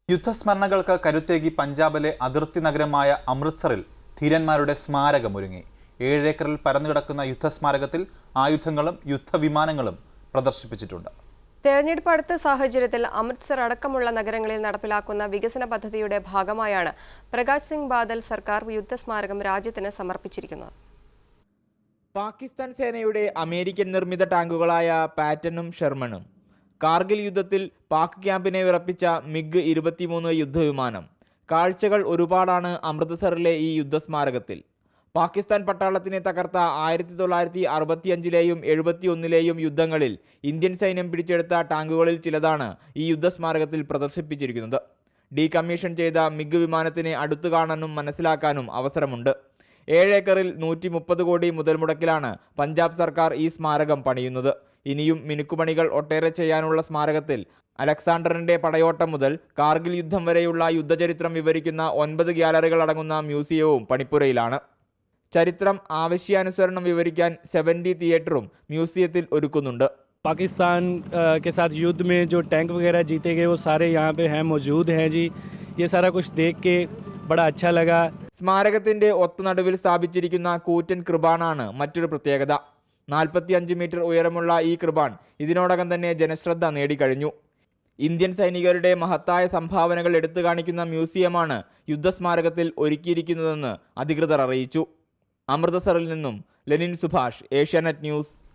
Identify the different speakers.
Speaker 1: യുദ്ധസ്മരണകൾക്ക് കരുത്തേകി പഞ്ചാബിലെ അതിർത്തി നഗരമായ അമൃത്സറിൽ ധീരന്മാരുടെ സ്മാരകമൊരുങ്ങി ഏഴേക്കറിൽ പരന്നുകിടക്കുന്ന യുദ്ധസ്മാരകത്തിൽ ആയുധങ്ങളും യുദ്ധവിമാനങ്ങളും പ്രദർശിപ്പിച്ചിട്ടുണ്ട്
Speaker 2: തെരഞ്ഞെടുപ്പ് അടുത്ത സാഹചര്യത്തിൽ അമൃത്സർ അടക്കമുള്ള നഗരങ്ങളിൽ നടപ്പിലാക്കുന്ന വികസന പദ്ധതിയുടെ ഭാഗമായാണ് പ്രകാശ് സിംഗ് ബാദൽ സർക്കാർ യുദ്ധസ്മാരകം രാജ്യത്തിന് സമർപ്പിച്ചിരിക്കുന്നത്
Speaker 3: പാകിസ്ഥാൻ സേനയുടെ അമേരിക്കൻ നിർമ്മിത ടാങ്കുകളായ പാറ്റനും ഷെർമണും കാർഗിൽ യുദ്ധത്തിൽ പാക് ക്യാമ്പിനെ വിറപ്പിച്ച മിഗ് ഇരുപത്തിമൂന്ന് യുദ്ധവിമാനം കാഴ്ചകൾ ഒരുപാടാണ് അമൃത്സറിലെ ഈ യുദ്ധസ്മാരകത്തിൽ പാകിസ്ഥാൻ പട്ടാളത്തിനെ തകർത്ത ആയിരത്തി തൊള്ളായിരത്തി അറുപത്തിയഞ്ചിലെയും എഴുപത്തിയൊന്നിലെയും യുദ്ധങ്ങളിൽ ഇന്ത്യൻ സൈന്യം പിടിച്ചെടുത്ത ടാങ്കുകളിൽ ചിലതാണ് ഈ യുദ്ധസ്മാരകത്തിൽ പ്രദർശിപ്പിച്ചിരിക്കുന്നത് ഡീകമ്മീഷൻ ചെയ്ത മിഗ് വിമാനത്തിനെ അടുത്തു കാണാനും മനസ്സിലാക്കാനും അവസരമുണ്ട് ഏഴേക്കറിൽ നൂറ്റി മുപ്പത് കോടി മുതൽ മുടക്കിലാണ് പഞ്ചാബ് സർക്കാർ ഈ സ്മാരകം പണിയുന്നത് ഇനിയും മിനുക്കുപണികൾ ഒട്ടേറെ ചെയ്യാനുള്ള സ്മാരകത്തിൽ അലക്സാണ്ടറിന്റെ പടയോട്ടം മുതൽ കാർഗിൽ യുദ്ധം വരെയുള്ള യുദ്ധചരിത്രം വിവരിക്കുന്ന ഒൻപത് ഗ്യാലറികൾ അടങ്ങുന്ന മ്യൂസിയവും പണിപ്പുരയിലാണ് ചരിത്രം ആവശ്യാനുസരണം വിവരിക്കാൻ സെവൻറ്റി തിയേറ്ററും മ്യൂസിയത്തിൽ ഒരുക്കുന്നുണ്ട്
Speaker 4: पाकिस्तान अ, के साथ युद्ध में जो टैंक वगैरह जीते गए वो सारे यहाँ पे हैं मौजूद हैं जी ये सारा कुछ देख के बड़ा अच्छा लगा
Speaker 3: സ്മാരകത്തിന്റെ ഒത്തുനടുവിൽ സ്ഥാപിച്ചിരിക്കുന്ന കൂറ്റൻ കൃപാണാണ് മറ്റൊരു പ്രത്യേകത നാൽപ്പത്തിയഞ്ച് മീറ്റർ ഉയരമുള്ള ഈ കൃപാൺ ഇതിനോടകം തന്നെ ജനശ്രദ്ധ നേടിക്കഴിഞ്ഞു ഇന്ത്യൻ സൈനികരുടെ മഹത്തായ സംഭാവനകൾ എടുത്തു കാണിക്കുന്ന മ്യൂസിയമാണ് യുദ്ധസ്മാരകത്തിൽ ഒരുക്കിയിരിക്കുന്നതെന്ന് അധികൃതർ അറിയിച്ചു അമൃതസറിൽ നിന്നും ലെനിൻ സുഭാഷ് ഏഷ്യാനെറ്റ് ന്യൂസ്